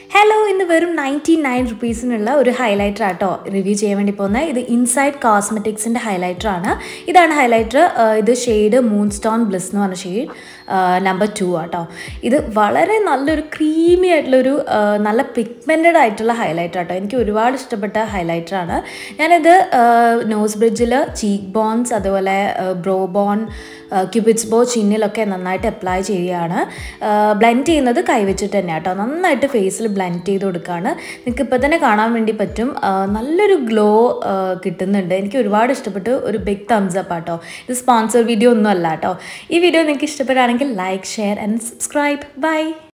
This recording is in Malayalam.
ഹലോ ഇന്ന് വെറും നയൻറ്റി നയൻ റുപ്പീസിനുള്ള ഒരു ഹൈലൈറ്റർ ആട്ടോ റിവ്യൂ ചെയ്യാൻ വേണ്ടി പോകുന്നത് ഇത് ഇൻസൈഡ് കോസ്മെറ്റിക്സിൻ്റെ ഹൈലൈറ്റർ ആണ് ഇതാണ് ഹൈലൈറ്റർ ഇത് ഷെയ്ഡ് മൂൺ സ്റ്റോൺ ബ്ലിസ് എന്ന് പറഞ്ഞ ഷെയ്ഡ് നമ്പർ ടു ആട്ടോ ഇത് വളരെ നല്ലൊരു ക്രീമി ആയിട്ടുള്ളൊരു ആ, നല്ല പിഗ്മെൻറ്റഡ് ആയിട്ടുള്ള ഹൈലൈറ്റർ ആട്ടോ എനിക്ക് ഒരുപാട് ഇഷ്ടപ്പെട്ട ഹൈലൈറ്റർ ആണ് ഞാനിത് നോസ് ബ്രിഡ്ജിൽ ചീക്ക് ബോൺസ് അതുപോലെ ബ്രോ ബോൺ ക്യൂബിറ്റ്സ് ബോ ചിന്നിലൊക്കെ നന്നായിട്ട് അപ്ലൈ ചെയ്യുകയാണ് ബ്ലെൻഡ് ചെയ്യുന്നത് കൈവച്ചിട്ട് തന്നെ കേട്ടോ നന്നായിട്ട് ഫേസിൽ ബ്ലെൻഡ് ചെയ്ത് കൊടുക്കുകയാണ് നിങ്ങൾക്ക് ഇപ്പോൾ തന്നെ കാണാൻ വേണ്ടി പറ്റും ആ, നല്ലൊരു ഗ്ലോ കിട്ടുന്നുണ്ട് എനിക്ക് ഒരുപാട് ഇഷ്ടപ്പെട്ടു ഒരു ബിഗ് തംസ് അപ്പ് ആട്ടോ ഇത് സ്പോൺസർ വീഡിയോ ഒന്നും അല്ല കേട്ടോ ഈ വീഡിയോ നിങ്ങൾക്ക് ഇഷ്ടപ്പെടുകയാണെങ്കിൽ like share and subscribe by